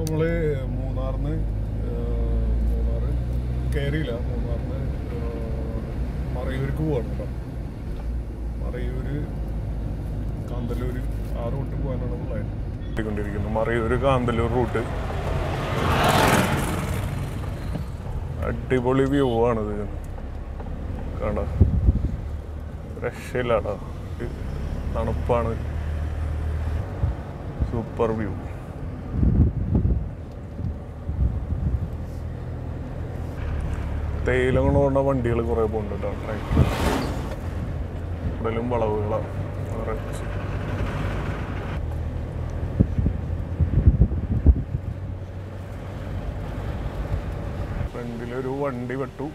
നമ്മള് മൂന്നാറിന്ന് മൂന്നാറ് കയറിയില്ല മൂന്നാറിന്ന് മറയൂർക്ക് പോവാണ് കേട്ടോ മറയൂര് കാന്തല്ലൂര് ആ റൂട്ട് പോകാനാണ് പ്ലാൻ കൊണ്ടിരിക്കുന്നത് മറയൂര് കാന്തല്ലൂർ റൂട്ട് അടിപൊളി വ്യൂ ആണിത് കാണാ രക്ഷയില്ലാടാ തണുപ്പാണ് സൂപ്പർ വ്യൂ തേയില കൊണ്ടുപോകേണ്ട വണ്ടികൾ കുറേ പോകുന്നുണ്ട് കേട്ടോ ട്രാക്കിൽ കൂടുതലും വളവുകളാണ് നിറച്ച് ഫ്രണ്ടിലൊരു വണ്ടി വെട്ടു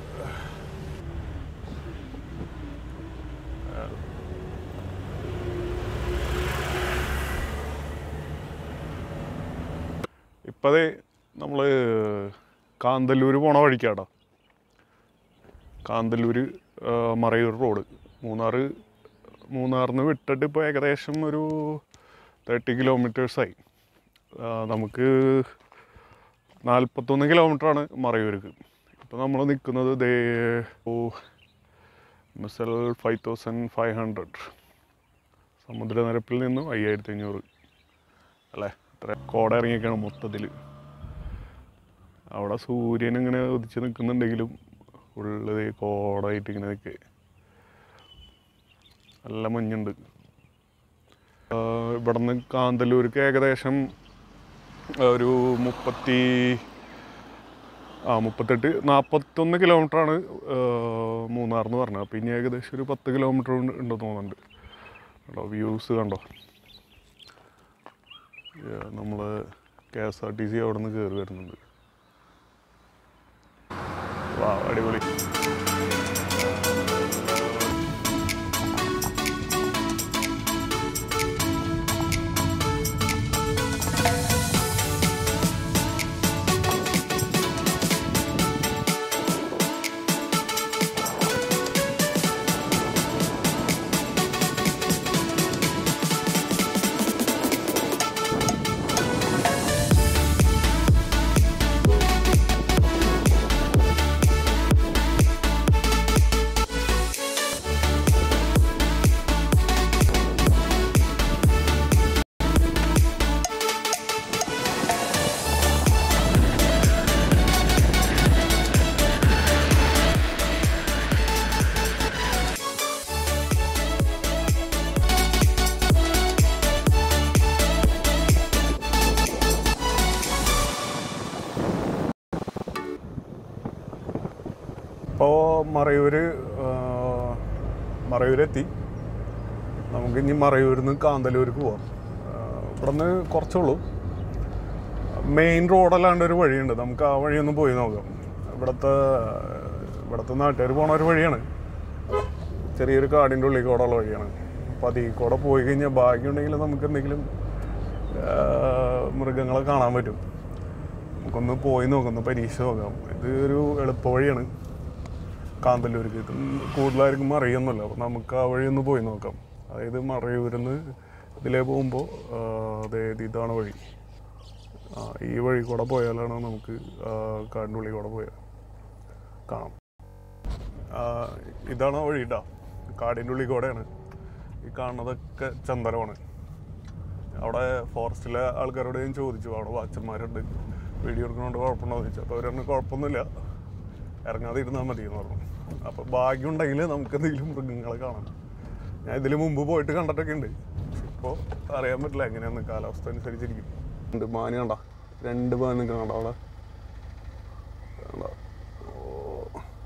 ഇപ്പതേ നമ്മൾ കാന്തല്ലൂർ പോണ വഴിക്കാട്ടോ കാന്തല്ലൂർ ആ, മറയൂർ റോഡ് മൂന്നാറ് മൂന്നാറിന്ന് വിട്ടിട്ട് ഇപ്പോൾ ഏകദേശം ഒരു തേർട്ടി കിലോമീറ്റേഴ്സായി നമുക്ക് നാൽപ്പത്തൊന്ന് കിലോമീറ്ററാണ് മറയൂർക്ക് ഇപ്പോൾ നമ്മൾ നിൽക്കുന്നത് ദേ ഓ മിസൽ ഫൈവ് തൗസൻഡ് ഫൈവ് ഹൺഡ്രഡ് സമുദ്രനിരപ്പിൽ നിന്നും അയ്യായിരത്തി അഞ്ഞൂറ് അല്ലേ അത്ര കോട ഇറങ്ങിയൊക്കെയാണ് മൊത്തത്തിൽ അവിടെ സൂര്യൻ ഇങ്ങനെ ഉദിച്ച് നിൽക്കുന്നുണ്ടെങ്കിലും ഉള്ളത് കോടായിട്ട് ഇങ്ങനെ നിൽക്കുക നല്ല മഞ്ഞുണ്ട് ഇവിടെ നിന്ന് കാന്തല്ലൂർക്ക് ഏകദേശം ഒരു മുപ്പത്തി ആ മുപ്പത്തെട്ട് നാൽപ്പത്തൊന്ന് കിലോമീറ്ററാണ് മൂന്നാർന്ന് പറഞ്ഞത് അപ്പം ഇനി ഏകദേശം ഒരു പത്ത് കിലോമീറ്റർ ഉണ്ടെന്ന് തോന്നുന്നുണ്ട് കണ്ടോ വ്യൂസ് കണ്ടോ നമ്മൾ K S R T C അവിടെ നിന്ന് കയറി വരുന്നുണ്ട് വാ അടിപൊളി ഇപ്പോൾ മറയൂര് ആ, മറയൂരെത്തി നമുക്ക് ഇനി മറയൂരിൽ നിന്ന് കാന്തല്ലൂർക്ക് പോവാം ആ, ഇവിടുന്ന് കുറച്ചുള്ളൂ മെയിൻ റോഡല്ലാണ്ട് ഒരു വഴിയുണ്ട് നമുക്ക് ആ വഴിയൊന്ന് പോയി നോക്കാം ഇവിടുത്തെ ഇവിടുത്തെ നാട്ടുകാർ പോണ ഒരു വഴിയാണ് ചെറിയൊരു കാടിൻ്റെ ഉള്ളിൽ കൂടെ ഉള്ള വഴിയാണ് അപ്പം അതിൽ കൂടെ പോയി കഴിഞ്ഞാൽ ഭാഗ്യമുണ്ടെങ്കിൽ നമുക്ക് എന്തെങ്കിലും ആ, മൃഗങ്ങളെ കാണാൻ പറ്റും നമുക്കൊന്ന് പോയി നോക്കാം ഒന്ന് പരീക്ഷ നോക്കാം ഇത് ഒരു എളുപ്പ വഴിയാണ് കാന്തല്ലൂർക്ക് ഇത് കൂടുതലായിരിക്കും അറിയുന്നില്ല അപ്പം നമുക്ക് ആ വഴി ഒന്ന് പോയി നോക്കാം അതായത് മറയൂരിന്ന് ഇതിലേ പോകുമ്പോൾ അതായത് ഇതാണ് വഴി ആ ഈ വഴി കൂടെ പോയാലാണ് നമുക്ക് ആ, കാടിൻ്റെ ഉള്ളിൽ കൂടെ പോയാൽ കാണാം ആ, ഇതാണ് ആ വഴി കേട്ടോ കാടിൻ്റെ ഉള്ളിൽ കൂടെയാണ് ഈ കാണുന്നതൊക്കെ ചന്ദനമാണ് അവിടെ ഫോറസ്റ്റിലെ ആൾക്കാരോട് ഞാൻ ചോദിച്ചു അവിടെ വാച്ചന്മാരുണ്ട് വീഡിയോ എടുക്കുന്നതുകൊണ്ട് കുഴപ്പമുണ്ടോ എന്ന് ചോദിച്ചു അപ്പോൾ അവരൊന്നും കുഴപ്പമൊന്നുമില്ല ഇറങ്ങാതെ ഇരുന്നാൽ മതി എന്ന് പറഞ്ഞു അപ്പോൾ ഭാഗ്യമുണ്ടെങ്കിൽ നമുക്ക് എന്തെങ്കിലും മൃഗങ്ങളെ കാണാം ഞാൻ ഇതിൽ മുമ്പ് പോയിട്ട് കണ്ടിട്ടൊക്കെ ഉണ്ട് ഇപ്പോൾ അറിയാൻ പറ്റില്ല എങ്ങനെയാന്ന് കാലാവസ്ഥ അനുസരിച്ചിരിക്കും ഉണ്ട് മാന് കണ്ട രണ്ട് മാൻ നിൽക്കണം കണ്ട അവിടെ കണ്ട ഓ.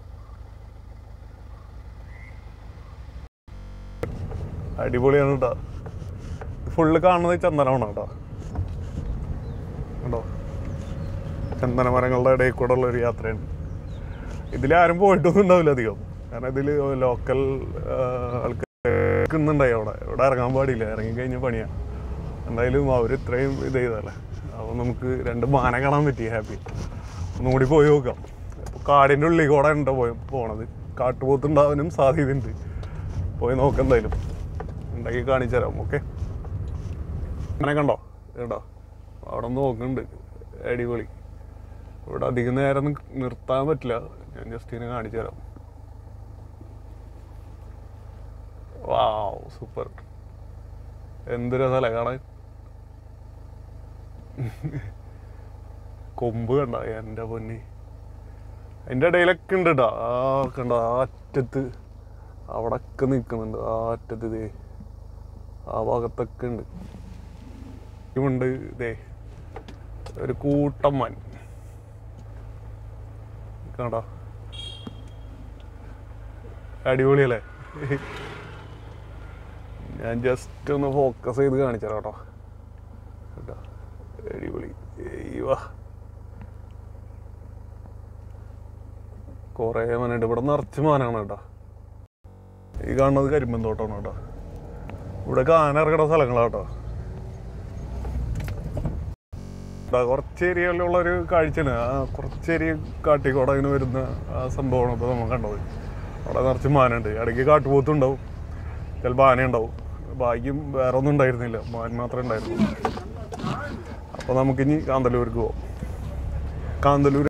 അടിപൊളിയാണ് കേട്ടോ ഫുള്ള് കാണുന്നത് ചന്ദനമാണ് കേട്ടോ കണ്ടോ ചന്ദന മരങ്ങളുടെ ഇടയിൽ കൂടെ ഉള്ള ഒരു യാത്രയാണ് ഇതിലാരും പോയിട്ടൊന്നും ഉണ്ടാവില്ല അധികം കാരണം ഇതിൽ ലോക്കൽ ആൾക്കാർ നിൽക്കുന്നുണ്ടായി അവിടെ ഇവിടെ ഇറങ്ങാൻ പാടില്ല ഇറങ്ങി കഴിഞ്ഞ പണിയാ എന്തായാലും അവർ ഇത്രയും ഇത് ചെയ്തല്ലേ അപ്പോൾ നമുക്ക് രണ്ട് മാന കാണാൻ പറ്റി ഹാപ്പി ഒന്നുകൂടി പോയി നോക്കാം അപ്പോൾ കാടിൻ്റെ ഉള്ളിൽ കൂടെ ഉണ്ട് പോയി പോണത് കാട്ടുപോത്തുണ്ടാവാനും സാധ്യതയുണ്ട് പോയി നോക്കാം എന്തായാലും ഉണ്ടാക്കി കാണിച്ചു തരാം ഓക്കെ അങ്ങനെ കണ്ടോ കേട്ടോ അവിടെ നിന്ന് നോക്കുന്നുണ്ട് അടിപൊളി ഇവിടെ അധികം നേരം നിക്ക് നിർത്താൻ പറ്റില്ല ഞാൻ ജസ്റ്റ് ഇങ്ങനെ കാണിച്ചു തരാം വാവ് സൂപ്പർ എന്ത് രസമല്ലേ കാണാൻ കൊമ്പ് കണ്ട എൻ്റെ പൊന്നി അതിൻ്റെ ഇടയിലൊക്കെ ഉണ്ട് കേട്ടോ ആ കണ്ട ആ അറ്റത്ത് അവിടൊക്കെ നിൽക്കുന്നുണ്ട് ആ അറ്റത്ത് ഇതേ ആ ഭാഗത്തൊക്കെ ഉണ്ട് ഉണ്ട് ഇതേ ഒരു കൂട്ടമ്മൻ കണ്ടോ അടിപൊളിയല്ലേ ഞാൻ ജസ്റ്റ് ഒന്ന് ഫോക്കസ് ചെയ്ത് കാണിച്ചു തരാം കേട്ടോ കേട്ടോ അടിപൊളി വാ കുറേ മാനുണ്ട് ഇവിടെ നിറച്ച് മാനാണ് കേട്ടോ ഈ കാണുന്നത് കരിമ്പൻ തോട്ടമാണ് കേട്ടോ ഇവിടെ കാന ഇറങ്ങുന്ന സ്ഥലങ്ങളാണ് കേട്ടോ ഇവിടെ കുറച്ച് ഏരിയയിലുള്ളൊരു കാഴ്ചയാണ് ആ കുറച്ച് ഏരിയ കാട്ടിക്കോടെ ഇങ്ങനെ വരുന്ന ആ സംഭവമാണ് ഇപ്പോൾ നമ്മൾ കണ്ടത് അവിടെ നിറച്ച് മാനുണ്ട് ഇടയ്ക്ക് കാട്ടുപോത്തുണ്ടാവും ചിലപ്പോൾ ആന ഉണ്ടാവും ഭാഗ്യം വേറെ ഒന്നും ഉണ്ടായിരുന്നില്ല മാൻ മാത്രമേ ഉണ്ടായിരുന്നു അപ്പോൾ നമുക്കിനി കാന്തല്ലൂർക്ക് പോവാം കാന്തല്ലൂർ